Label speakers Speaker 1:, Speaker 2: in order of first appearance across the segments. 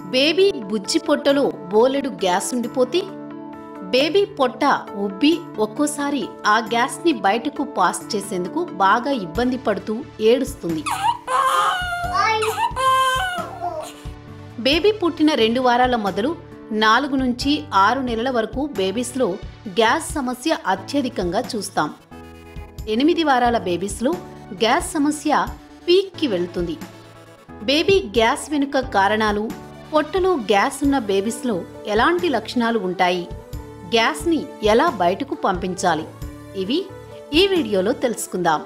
Speaker 1: baby బుజ్జి పొట్టలో బోలెడు gas ఉండిపోతే బేబీ పొట్ట ఉబ్బి ఒక్కోసారి ఆ గ్యాస్ని బయటకు పాస్ చేసేందుకు బాగా ఇబ్బంది పడుతూ ఏడుస్తుంది బేబీ పుట్టిన రెండు వారాల మొదలు నాలుగు నుంచి ఆరు నెలల వరకు బేబీస్లో గ్యాస్ సమస్య అత్యధికంగా చూస్తాం ఎనిమిది వారాల బేబీస్లో గ్యాస్ సమస్య పీక్కి వెళ్తుంది బేబీ గ్యాస్ వెనుక కారణాలు పొట్టలో గ్యాస్ ఉన్న బేబీస్లో ఎలాంటి లక్షణాలు ఉంటాయి గ్యాస్ని ఎలా బయటకు పంపించాలి ఇవి ఈ వీడియోలో తెలుసుకుందాం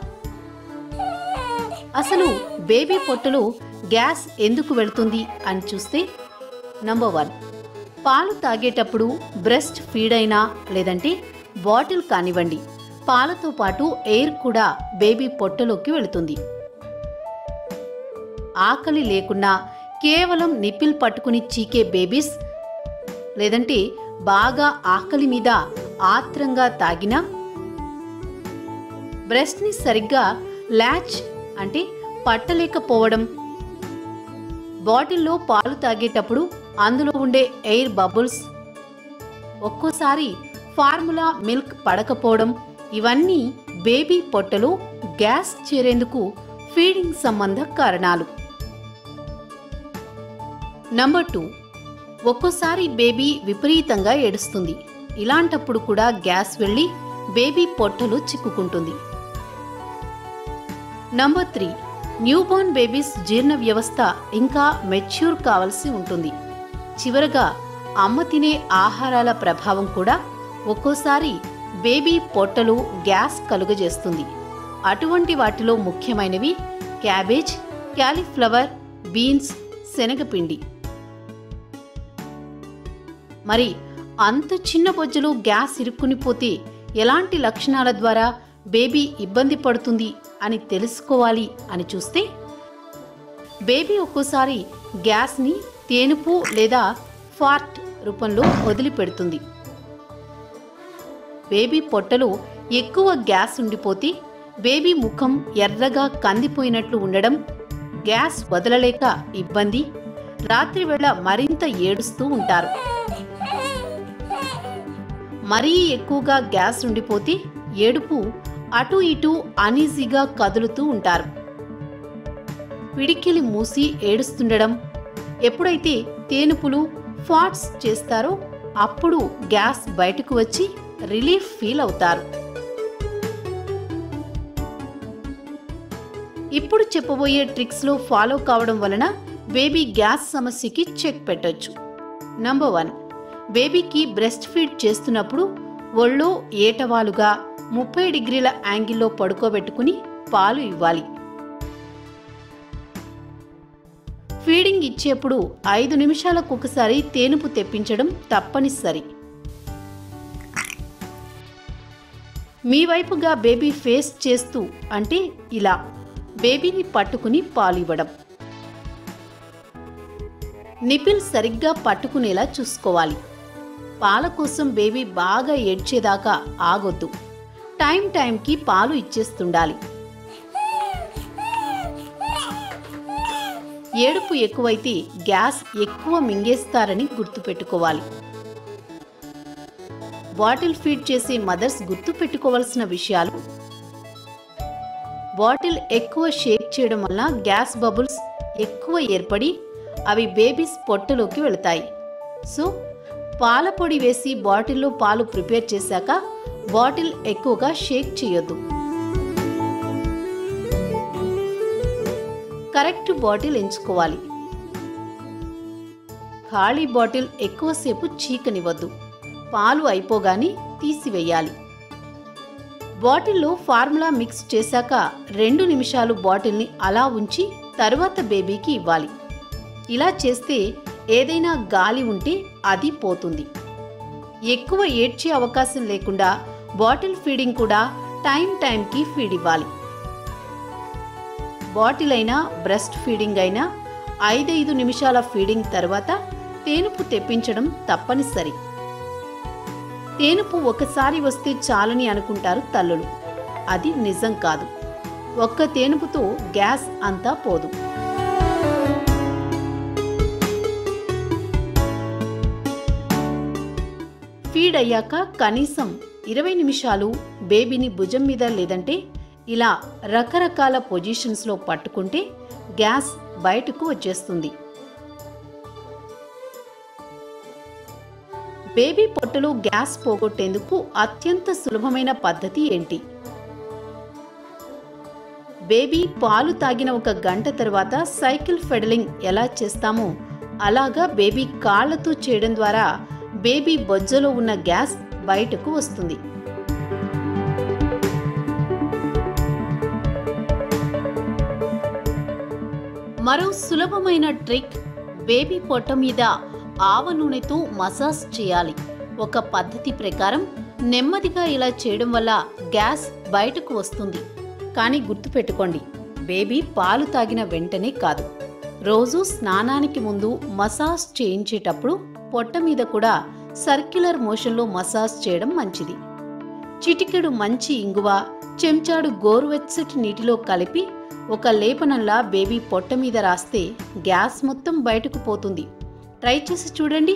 Speaker 1: అసలు బేబీ పొట్టలో గ్యాస్ ఎందుకు వెళ్తుంది అని చూస్తే నంబర్ వన్ పాలు తాగేటప్పుడు బ్రెస్ట్ ఫీడ్ అయినా లేదంటే బాటిల్ కానివ్వండి పాలతో పాటు ఎయిర్ కూడా బేబీ పొట్టలోకి వెళుతుంది ఆకలి లేకున్నా కేవలం నిప్పిల్ పట్టుకుని చీకే బేబీస్ లేదంటే బాగా ఆకలి మీద ఆత్రంగా తాగినా బ్రెస్ట్ని సరిగ్గా ల్యాచ్ అంటే పట్టలేకపోవడం బాటిల్లో పాలు తాగేటప్పుడు అందులో ఉండే ఎయిర్ బబుల్స్ ఒక్కోసారి ఫార్ములా మిల్క్ పడకపోవడం ఇవన్నీ బేబీ పొట్టలో గ్యాస్ చేరేందుకు ఫీడింగ్ సంబంధ కారణాలు నంబర్ టూ ఒక్కోసారి బేబీ విపరీతంగా ఏడుస్తుంది ఇలాంటప్పుడు కూడా గ్యాస్ వెళ్ళి బేబీ పొట్టలో చిక్కుకుంటుంది నంబర్ త్రీ న్యూబోర్న్ బేబీస్ జీర్ణ వ్యవస్థ ఇంకా మెచ్యూర్ కావలసి ఉంటుంది చివరగా అమ్మ తినే ఆహారాల ప్రభావం కూడా ఒక్కోసారి బేబీ పొట్టలు గ్యాస్ కలుగజేస్తుంది అటువంటి వాటిలో ముఖ్యమైనవి క్యాబేజ్ క్యాలీఫ్లవర్ బీన్స్ శనగపిండి మరి అంత చిన్న బొజ్జలో గ్యాస్ ఇరుక్కునిపోతే ఎలాంటి లక్షణాల ద్వారా బేబీ ఇబ్బంది పడుతుంది అని తెలుసుకోవాలి అని చూస్తే బేబీ ఒక్కోసారి గ్యాస్ని తేనుపు లేదా ఫార్ట్ రూపంలో వదిలిపెడుతుంది బేబీ పొట్టలో ఎక్కువ గ్యాస్ ఉండిపోతే బేబీ ముఖం ఎర్రగా కందిపోయినట్లు ఉండడం గ్యాస్ వదలలేక ఇబ్బంది రాత్రివేళ మరింత ఏడుస్తూ ఉంటారు మరీ ఎక్కువగా గ్యాస్ ఉండిపోతే ఏడుపు అటు ఇటు అనీజీగా కదులుతూ ఉంటారు పిడికిలి మూసి ఏడుస్తుండడం ఎప్పుడైతే తేనుపులు ఫాట్స్ చేస్తారో అప్పుడు గ్యాస్ బయటకు వచ్చి రిలీఫ్ ఫీల్ అవుతారు ఇప్పుడు చెప్పబోయే ట్రిక్స్లో ఫాలో కావడం వలన బేబీ గ్యాస్ సమస్యకి చెక్ పెట్టొచ్చు నంబర్ వన్ బేబీకి బ్రెస్ట్ ఫీడ్ చేస్తున్నప్పుడు ఒళ్ళో ఏటవాలుగా ముప్పై డిగ్రీల యాంగిల్లో పడుకోబెట్టుకుని పాలు ఇవ్వాలి ఫీడింగ్ ఇచ్చేప్పుడు ఐదు నిమిషాలకు ఒకసారి తేనుపు తెప్పించడం తప్పనిసరి మీ వైపుగా బేబీ ఫేస్ చేస్తూ అంటే ఇలా బేబీని పట్టుకుని పాలు ఇవ్వడం నిపిల్ సరిగ్గా పట్టుకునేలా చూసుకోవాలి పాల కోసం బేబీ బాగా ఏడ్చేదాకా ఆగొద్దు టైం టైంకి పాలు ఇచ్చేస్తుండాలి ఏడుపు ఎక్కువైతే గ్యాస్ ఎక్కువ మింగేస్తారని గుర్తుపెట్టుకోవాలి బాటిల్ ఫీడ్ చేసే మదర్స్ గుర్తుపెట్టుకోవాల్సిన విషయాలు బాటిల్ ఎక్కువ షేక్ చేయడం వల్ల గ్యాస్ బబుల్స్ ఎక్కువ ఏర్పడి అవి బేబీస్ పొట్టలోకి వెళతాయి సో పాల పొడి వేసి బాటిల్లో పాలు ప్రిపేర్ చేశాక బాటిల్ ఎక్కువగా షేక్ చేయొద్దు కరెక్ట్ బాటిల్ ఎంచుకోవాలి ఖాళీ బాటిల్ ఎక్కువసేపు చీకనివ్వద్దు పాలు అయిపోగానే తీసివేయాలి బాటిల్లో ఫార్ములా మిక్స్ చేశాక రెండు నిమిషాలు బాటిల్ని అలా ఉంచి తరువాత బేబీకి ఇవ్వాలి ఇలా చేస్తే ఏదైనా గాలి ఉంటే అది పోతుంది ఎక్కువ ఏడ్చే అవకాశం లేకుండా బాటిల్ ఫీడింగ్ కూడా టైం టైంకి ఫీడ్ ఇవ్వాలి బాటిల్ అయినా బ్రెస్ట్ ఫీడింగ్ అయినా ఐదైదు నిమిషాల ఫీడింగ్ తర్వాత తేనుపు తెప్పించడం తప్పనిసరి తేనుపు ఒకసారి వస్తే చాలని అనుకుంటారు తల్లులు అది నిజం కాదు ఒక్క తేనుపుతో గ్యాస్ అంతా పోదు ఫీడ్ అయ్యాక కనీసం ఇరవై నిమిషాలు బేబీని భుజం మీద లేదంటే ఇలా రకరకాల పొజిషన్స్లో పట్టుకుంటే గ్యాస్ బయటకు వచ్చేస్తుంది బేబీ పొట్టలో గ్యాస్ పోగొట్టేందుకు అత్యంత సులభమైన పద్ధతి ఏంటి బేబీ పాలు తాగిన ఒక గంట తర్వాత సైకిల్ ఫెడలింగ్ ఎలా చేస్తామో అలాగా బేబీ కాళ్లతో చేయడం ద్వారా బేబీ బొజ్జలో ఉన్న గ్యాస్ బయటకు వస్తుంది మరో సులభమైన ట్రిక్ బేబీ పొట్ట మీద ఆవ నూనెతో మసాజ్ చేయాలి ఒక పద్ధతి ప్రకారం నెమ్మదిగా ఇలా చేయడం వల్ల గ్యాస్ బయటకు వస్తుంది కానీ గుర్తుపెట్టుకోండి బేబీ పాలు తాగిన వెంటనే కాదు రోజు స్నానానికి ముందు మసాజ్ చేయించేటప్పుడు పొట్ట మీద కూడా సర్క్యులర్ మోషన్లో మసాజ్ చేయడం మంచిది చిటికెడు మంచి ఇంగువ చెంచాడు గోరువెచ్చటి నీటిలో కలిపి ఒక లేపనంలా బేబీ పొట్ట మీద రాస్తే గ్యాస్ మొత్తం బయటకు పోతుంది ట్రై చేసి చూడండి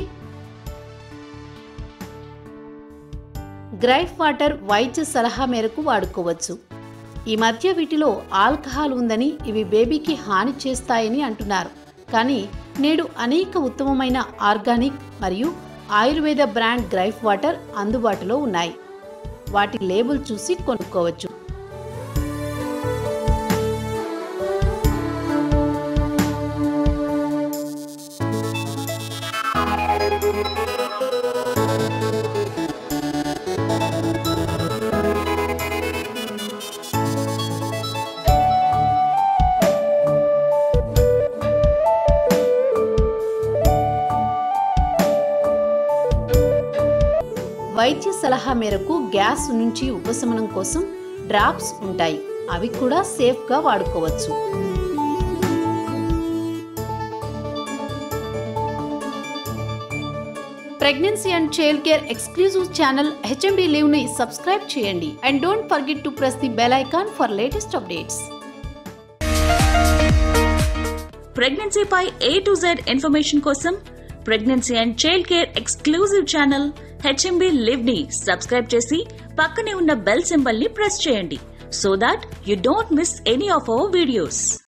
Speaker 1: గ్రైఫ్ వాటర్ వైద్య సలహా మేరకు వాడుకోవచ్చు ఈ మధ్య వీటిలో ఆల్కహాల్ ఉందని ఇవి బేబీకి హాని చేస్తాయని అంటున్నారు కానీ నేడు అనేక ఉత్తమమైన ఆర్గానిక్ మరియు ఆయుర్వేద బ్రాండ్ గ్రైఫ్ వాటర్ అందుబాటులో ఉన్నాయి వాటి లేబుల్ చూసి కొనుక్కోవచ్చు వైద్య సలహా మేరకు గ్యాస్ నుంచి ఉపశమనం కోసం డ్రాప్స్ ఉంటాయి అవి కూడా సేఫ్గా వాడుకోవచ్చు pregnancy and child care exclusive channel HMD live ని సబ్స్క్రైబ్ చేయండి and don't forget to press the bell icon for latest updates
Speaker 2: ప్రెగ్నెన్సీపై ఏ టు జెడ్ ఇన్ఫర్మేషన్ కోసం pregnancy and child care exclusive channel HMB live ని subscribe చేసి పక్కనే ఉన్న bell symbol ని press చేయండి so that you don't miss any of our videos